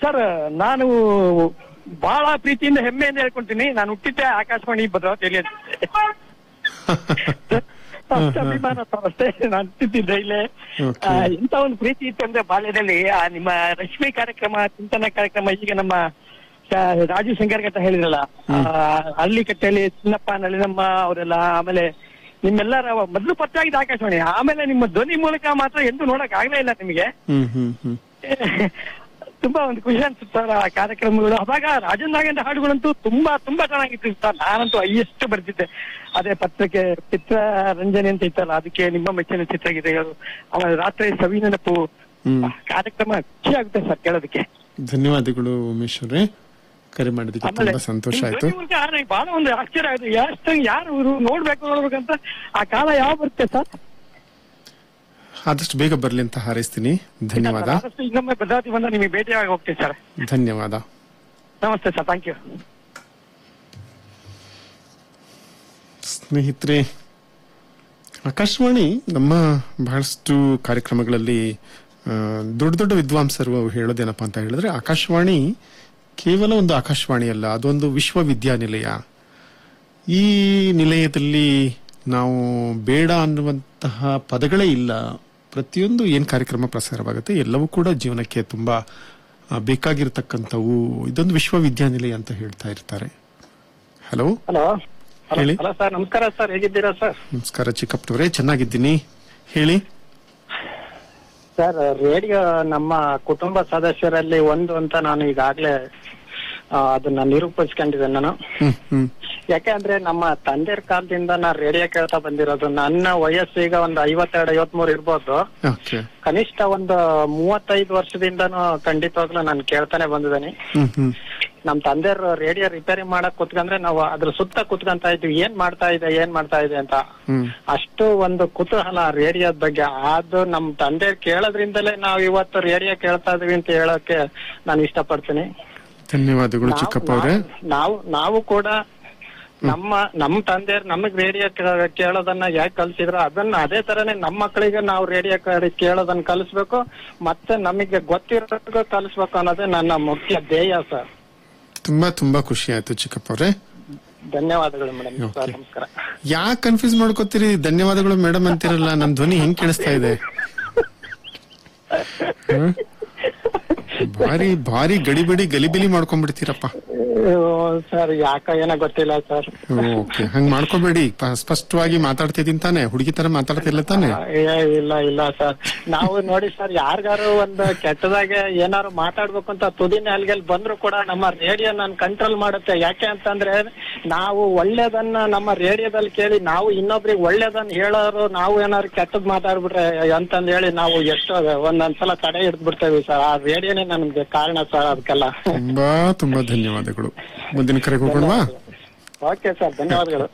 Sir ನಾನು ಬಹಳ ಪ್ರೀತಿಯಿಂದ ಹೆಮ್ಮೆಯಿಂದ ಹೇಳ್ಕೊಂತೀನಿ ನಾನು ಹುಟ್ಟಿದ್ದೆ ಆಕಾಶವಾಣಿ ಭದ್ರಾವತಿಯಲ್ಲಿ ಅಂತ. ಅಷ್ಟು ಅಭಿಮಾನ ಸರ್ ಅಷ್ಟೇ ನಾನು ಹುಟ್ಟಿದ್ದೆ ಇಲ್ಲೇ Okay. ಆ, ಇಂಥ ಒಂದು ಪ್ರೀತಿ ಇತ್ತು ಅಂದ್ರೆ ಬಾಲ್ಯದಲ್ಲಿ ಆ ನಿಮ್ಮ ರಶ್ಮಿ ಕಾರ್ಯಕ್ರಮ ಚಿಂತನ ಕಾರ್ಯಕ್ರಮ ಈಗ ನಮ್ಮ ಶ- ರಾಜು ಶಂಕರ್ ಅಂತ ಹೇಳಿದ್ರಲ್ಲ ಆ, ಹಳ್ಳಿ ಕಟ್ಟೆಯಲ್ಲಿ ಚಿನ್ನಪ್ಪ ನಳಿನಮ್ಮ ಅವರೆಲ್ಲ ಆಮೇಲೆ ನಿಮ್ಮೆಲ್ಲರ ಮೊದಲು ಪರಿಚಯ ಆಗಿದ್ದು ಆಕಾಶವಾಣಿ ಆಮೇಲೆ ನಿಮ್ಮ ಧ್ವನಿ ಮೂಲಕ ಮಾತ್ರ ಎಂದೂ ನೋಡಕ್ ಆಗ್ಲೇ ಇಲ್ಲ ನಿಮಗೆ ಹ್ಮ್ ಹ್ಮ್ ಹ್ಮ್ ತುಂಬಾ ಒಂದು ಖುಷಿ ಅನ್ಸುತ್ತೆ ಸರ್ ಆ ಕಾರ್ಯಕ್ರಮಗಳು ಅವಾಗ ರಾಜನ್ ನಾಗೇಂದ್ರ ಹಾಡುಗಳಂತೂ ತುಂಬಾ ತುಂಬಾ ಚೆನ್ನಾಗಿತ್ತು ಸರ್ ನಾನಂತೂ ಹೈಯೆಸ್ಟ್ ಬರ್ತಿದ್ದೆ ಅದೇ ಪತ್ರಕ್ಕೆ ಚಿತ್ರರಂಜನೆ ಅಂತ ಇತ್ತಲ್ಲ ಅದಕ್ಕೆ ನಿಮ್ಮ ಮೆಚ್ಚಿನ ಚಿತ್ರಗೀತೆಗಳು ಆಮೇಲೆ ರಾತ್ರಿ ಸವಿ ನೆನಪು ಹ್ಮ್ ಕಾರ್ಯಕ್ರಮ ಖುಷಿ ಆಗುತ್ತೆ ಸರ್ ಕೇಳೋದಕ್ಕೆ ಧನ್ಯವಾದಗಳು ಉಮೇಶ್ ಅವರೇ ಕರೆ ಮಾಡಿದ್ದಕ್ಕೆ ಆಮೇಲೆ ತುಂಬಾ ಸಂತೋಷ ನಿಮ್ ಆಯ್ತು ಧ್ವನಿ ಮೂಲಕ ನನಗೆ ಬಹಳ ಒಂದು ಆಶ್ಚರ್ಯ ಆಯ್ತು ಎಷ್ಟು ಯಾರು ಇವ್ರು ನೋಡ್ಬೇಕು ನೋಡ್ಬೇಕಂತ ಆ ಕಾಲ ಯಾವ ಬರುತ್ತೆ ಸರ್ ಆದಷ್ಟು ಬೇಗ ಬರ್ಲಿ ಅಂತ ಹಾರೈಸ್ತೀನಿ ಧನ್ಯವಾದ ಆದಷ್ಟು ಇನ್ನೊಮ್ಮೆ ಭದ್ರಾವತಿ ಬಂದ ನಿಮಗೆ ಭೇಟಿಯಾಗಿ ಹೋಗ್ತೀನಿ ಸರ್ ಧನ್ಯವಾದ ನಮಸ್ತೆ ಸರ್ ಥ್ಯಾಂಕ್ ಯು ಸ್ನೇಹಿತರೆ ಆಕಾಶವಾಣಿ ನಮ್ಮ ಬಹಳಷ್ಟು ಕಾರ್ಯಕ್ರಮಗಳಲ್ಲಿ ಆ, ದೊಡ್ಡ ದೊಡ್ಡ ವಿದ್ವಾಂಸರು ಹೇಳೋದೇನಪ್ಪ ಅಂತ ಹೇಳಿದ್ರೆ ಆಕಾಶವಾಣಿ ಕೇವಲ ಒಂದು ಆಕಾಶವಾಣಿ ಅಲ್ಲ ಅದೊಂದು ವಿಶ್ವವಿದ್ಯಾನಿಲಯ ಈ ನಿಲಯದಲ್ಲಿ ನಾವು ಬೇಡ ಅನ್ನುವಂತಹ ಪದಗಳೇ ಇಲ್ಲ ಪ್ರತಿಯೊಂದು ಏನ್ ಕಾರ್ಯಕ್ರಮ ಪ್ರಸಾರವಾಗುತ್ತೆ ಎಲ್ಲವೂ ಕೂಡ ಜೀವನಕ್ಕೆ ತುಂಬಾ ಆ, ಬೇಕಾಗಿರತಕ್ಕಂಥವು ಇದೊಂದು ವಿಶ್ವವಿದ್ಯಾನಿಲಯ ಅಂತ ಹೇಳ್ತಾ ಇರ್ತಾರೆ ಹಲೋ ಹಲೋ ಹೇಳಿ. ಹಲೋ ಸರ್ ನಮಸ್ಕಾರ ಸರ್ ಹೇಗಿದ್ದೀರಾ ಸರ್ ನಮಸ್ಕಾರ ಚಿಕ್ಕಪ್ಪನವರೇ ಚೆನ್ನಾಗಿದ್ದೀನಿ ಹೇಳಿ ಸರ್ ರೇಡಿಯೋ ನಮ್ಮ ಕುಟುಂಬ ಸದಸ್ಯರಲ್ಲಿ ಒಂದು ಅಂತ ನಾನು ಈಗಾಗ್ಲೇ ಆ, ಅದನ್ನ ನಿರೂಪಿಸ್ಕೊಂಡಿದ್ದೆ ನಾನು ಹ್ಮ್ ಹ್ಮ್ ಯಾಕೆಂದ್ರೆ ನಮ್ಮ ತಂದೆಯ ಕಾಲದಿಂದ ನಾ ರೇಡಿಯೋ ಕೇಳ್ತಾ ಬಂದಿರೋದು ನನ್ನ ವಯಸ್ಸು ಈಗ ಒಂದು ಐವತ್ತೆರಡು ಐವತ್ಮೂರು ಇರ್ಬೋದು ಓಕೆ ಕನಿಷ್ಠ ಒಂದು ಮೂವತ್ತೈದು ವರ್ಷದಿಂದನೂ ಖಂಡಿತವಾಗ್ಲೂ ನಾನು ಕೇಳ್ತಾನೆ ಬಂದಿದ್ದೀನಿ ಹ್ಮ್ ಹ್ಮ್ ನಮ್ ತಂದೆಯವರು ರೇಡಿಯೋ ರಿಪೇರಿ ಮಾಡಕ್ ಕುತ್ಕಂದ್ರೆ ನಾವು ಅದ್ರ ಸುತ್ತ ಕುತ್ಕೊಂತ ಇದ್ವಿ ಏನ್ ಮಾಡ್ತಾ ಇದೆ ಏನ್ ಮಾಡ್ತಾ ಇದೆ ಅಂತ ಹ್ಮ್ ಅಷ್ಟು ಒಂದು ಕುತೂಹಲ ರೇಡಿಯೋದ ಬಗ್ಗೆ ಅದು ನಮ್ ತಂದೆ ಕೇಳೋದ್ರಿಂದಲೇ ನಾವು ಇವತ್ತು ರೇಡಿಯೋ ಕೇಳ್ತಾ ಇದೀವಿ ಅಂತ ಹೇಳಕ್ಕೆ ನಾನು ಇಷ್ಟಪಡ್ತೀನಿ ಧನ್ಯವಾದಗಳು ನಾವು- ಚಿಕ್ಕಪ್ಪ ಅವರೇ ನಾವು ನಾವು ಕೂಡ ನಮ್ಮ ನಮ್ಮ ತಂದೆಯರ್ ನಮಗ್ ರೇಡಿಯೋ ಕೇಳೋದನ್ನ ಯಾಕೆ ಕಲ್ಸಿದ್ರು ಅದನ್ನ ಅದೇ ತರನೇ ನಮ್ಮ ಮಕ್ಕಳಿಗೆ ನಾವು ರೇಡಿಯೋ ಕೇಳೋದನ್ನ ಕಲಿಸ್ಬೇಕು ಮತ್ತೆ ನಮಗೆ ಗೊತ್ತಿರೋದು ಕಲಿಸ್ಬೇಕು ಅನ್ನೋದೇ ನನ್ನ ಮುಖ್ಯ ಧ್ಯೇಯ ಸರ್ ತುಂಬಾ ತುಂಬಾ ಖುಷಿ ಆಯ್ತು ಚಿಕ್ಕಪ್ಪ ಅವರೇ ಧನ್ಯವಾದಗಳು ಮೇಡಮ್ Okay. ಸರ್ ನಮಸ್ಕಾರ ಯಾಕೆ ಕನ್ಫ್ಯೂಸ್ ಮಾಡ್ಕೋತೀರಿ ಧನ್ಯವಾದಗಳು ಮೇಡಮ್ ಅಂತಿರಲ್ಲ ನನ್ ಧ್ವನಿ ಹೆಂಗ್ ಕೇಳಿಸ್ತಾ ಇದೆ ಹ್ಮ್? ಭಾರಿ ಭಾರಿ ಗಡಿಬಿಡಿ ಗಲಿಬಿಲಿ ಮಾಡ್ಕೊಂಡ್ಬಿಡ್ತೀರಪ್ಪ ಸರ್ ಯಾಕ ಏನೋ ಗೊತ್ತಿಲ್ಲ ಸರ್ ಓಕೆ ಹಂಗ್ ಮಾಡ್ಕೋಬೇಡಿ ಪ- ಸ್ಪಷ್ಟವಾಗಿ ಮಾತಾಡ್ತಿದ್ದೀನಿ ತಾನೆ ಹುಡುಗಿ ತರ ಮಾತಾಡ್ತಿಲ್ಲ ತಾನೆ ಏ, ಇಲ್ಲ ಇಲ್ಲ ಸರ್ ನಾವು ನೋಡಿ ಸರ್ ಯಾರಿಗಾರು ಒಂದು ಕೆಟ್ಟದಾಗೆ ಏನಾರು ಮಾತಾಡ್ಬೇಕು ಅಂತ ತುದಿ ನಾಲ್ಗೆಲ್ ಬಂದ್ರು ಕೂಡ ನಮ್ಮ ರೇಡಿಯೋ ನಾನು ಕಂಟ್ರೋಲ್ ಮಾಡುತ್ತೆ ಯಾಕೆ ಅಂತಂದ್ರೆ ನಾವು ಒಳ್ಳೇದನ್ನ ನಮ್ಮ ರೇಡಿಯೋದಲ್ಲಿ ಕೇಳಿ ನಾವು ಇನ್ನೊಬ್ರಿಗೆ ಒಳ್ಳೇದನ್ನ ಹೇಳೋರು ನಾವು ಏನಾದ್ರು ಕೆಟ್ಟದ್ ಮಾತಾಡ್ಬಿಟ್ರೆ ಅಂತಂದ್ ಹೇಳಿ ನಾವು ಎಷ್ಟೋ ಒಂದೊಂದ್ಸಲ ತಡೆ ಹಿಡ್ದು ಬಿಡ್ತೇವೆ ಸರ್ ಆ ರೇಡಿಯೋನೇ ನನ್ಗೆ ಕಾರಣ ಸರ್ ಅದಕ್ಕೆಲ್ಲ ತುಂಬಾ ತುಂಬಾ ಧನ್ಯವಾದಗಳು ಮುಂದಿನ ಕರೆಗೆ ಹೋಗೋಣವಾ ಓಕೆ ಸರ್ ಧನ್ಯವಾದಗಳು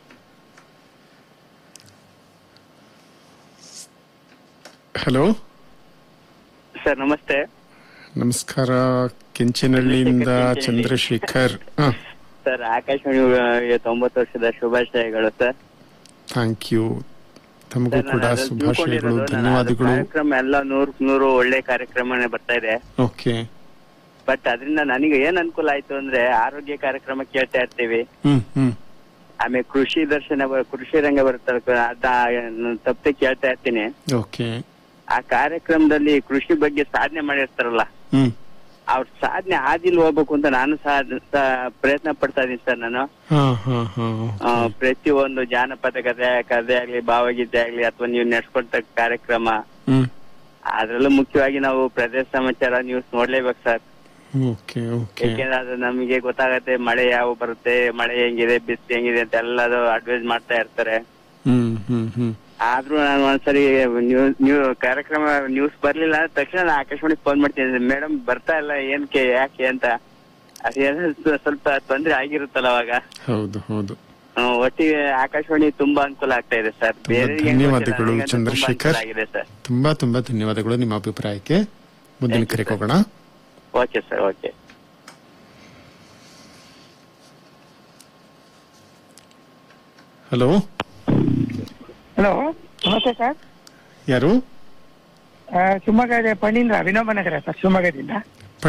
ಹಲೋ ಸರ್ ನಮಸ್ತೆ ನಮಸ್ಕಾರ ಕೆಂಚನಹಳ್ಳಿಯಿಂದ ಚಂದ್ರಶೇಖರ್ ಸರ್ ಆಕಾಶವಾಣಿ ಆ, ತೊಂಬತ್ತು ವರ್ಷದ ಶುಭಾಶಯಗಳು ಸರ್ ಥ್ಯಾಂಕ್ ಯು ತಮಗೂ ಸರ್, ಕೂಡ ನಾನು ಅದ್ರಲ್ಲಿ ಶುಭಾಶಯಗಳು ತಿಳ್ಕೊಂಡಿರೋದು, ನಾನು ಅದು ಧನ್ಯವಾದಗಳು ಕಾರ್ಯಕ್ರಮ ಎಲ್ಲ ನೂರ್ ನೂರು ಒಳ್ಳೆ ಕಾರ್ಯಕ್ರಮನೇ ಬರ್ತಾ ಇದೆ ಓಕೆ ಬಟ್ ಅದರಿಂದ ನನಗೆ ಏನ್ ಅನುಕೂಲ ಆಯ್ತು ಅಂದ್ರೆ ಆರೋಗ್ಯ ಕಾರ್ಯಕ್ರಮ ಕೇಳ್ತಾ ಇರ್ತೀವಿ ಹ್ಮ್ ಹ್ಮ್ ಆಮೇಲೆ ಕೃಷಿ ದರ್ಶನ ಬ- ಕೃಷಿ ರಂಗ ಬರುತ್ತಲ್ಲ ಅದ ತಪ್ಪದೆ ಕೇಳ್ತಾ ಇರ್ತೀನಿ ಓಕೆ ಆ ಕಾರ್ಯಕ್ರಮದಲ್ಲಿ ಕೃಷಿ ಬಗ್ಗೆ ಸಾಧನೆ ಮಾಡಿರ್ತಾರಲ್ಲ ಹ್ಮ್ ಅವ್ರ ಸಾಧನೆ ಆದಿಲ್ ಹೋಗ್ಬೇಕು ಅಂತ ನಾನು ಸಹ ಸಹ ಪ್ರಯತ್ನ ಪಡ್ತಾ ಇದೀನಿ ಸರ್ ನಾನು ಹಾ ಹಾ ಹಾ ಆ, ಪ್ರತಿಯೊಂದು ಜಾನಪದ ಕಥೆ ಕಥೆ ಆಗ್ಲಿ ಭಾವಗೀತೆ ಆಗ್ಲಿ ಅಥವಾ ನೀವು ನಡೆಸ್ಕೊಡ್ತ ಕಾರ್ಯಕ್ರಮ ಹ್ಮ್ ಅದ್ರಲ್ಲೂ ಮುಖ್ಯವಾಗಿ ನಾವು ಪ್ರದೇಶ ಸಮಾಚಾರ ನ್ಯೂಸ್ ನೋಡ್ಲೇಬೇಕು ಸರ್ ಓಕೆ ಓಕೆ ಯಾಕೆಂದ್ರೆ ಅದು ನಮಗೆ ಗೊತ್ತಾಗತ್ತೆ ಮಳೆ ಯಾವ ಬರುತ್ತೆ ಮಳೆ ಹೆಂಗಿದೆ ಬಿಸಿಲು ಹೆಂಗಿದೆ ಅಂತ ಎಲ್ಲದು ಅಡ್ವೈಸ್ ಮಾಡ್ತಾ ಇರ್ತಾರೆ ಹ್ಮ್ ಹ್ಮ್ ಹ್ಮ್ ಆದ್ರೂ ನಾನು ಒಂದ್ಸರಿ ನ್ಯೂಸ್ ನ್ಯೂ ಕಾರ್ಯಕ್ರಮ ನ್ಯೂಸ್ ಬರ್ಲಿಲ್ಲ ಅಂದ ತಕ್ಷಣ ನಾನು ಆಕಾಶವಾಣಿ ಫೋನ್ ಮಾಡ್ತೀನಿ ಮೇಡಮ್ ಬರ್ತಾ ಇಲ್ಲ ಏನ್ಕೆ ಯಾಕೆ ಅಂತ ಅದೇನೋ ಸ್ವಲ್ಪ ತೊಂದ್ರೆ ಆಗಿರುತ್ತಲ್ಲ ಅವಾಗ ಹೌದು ಹೌದು ಹ್ಮ್, ಒಟ್ಟಿಗೆ ಆಕಾಶವಾಣಿ ತುಂಬಾ ಅನುಕೂಲ ಆಗ್ತಾ ಇದೆ ಸರ್ ತುಂಬಾ ಬೇರೆ ಧನ್ಯವಾದಗಳು ಚಂದ್ರಶೇಖರ್. ಆಗಿದೆ ಸರ್ ತುಂಬಾ ತುಂಬಾ ಧನ್ಯವಾದಗಳು ನಿಮ್ಮ ಅಭಿಪ್ರಾಯಕ್ಕೆ ಮುಂದಿನ Thank you, ಕರೆಗೆ sir. ಹೋಗೋಣ okay sir okay hello hello ನಮಸ್ತೆ ಸರ್ ಯಾರು ಶಿವಮೊಗ್ಗ ಪಣೀಂದ್ರ ವಿನೋಬ ನಗರ ಸರ್ ಶಿವಮೊಗ್ಗದಿಂದ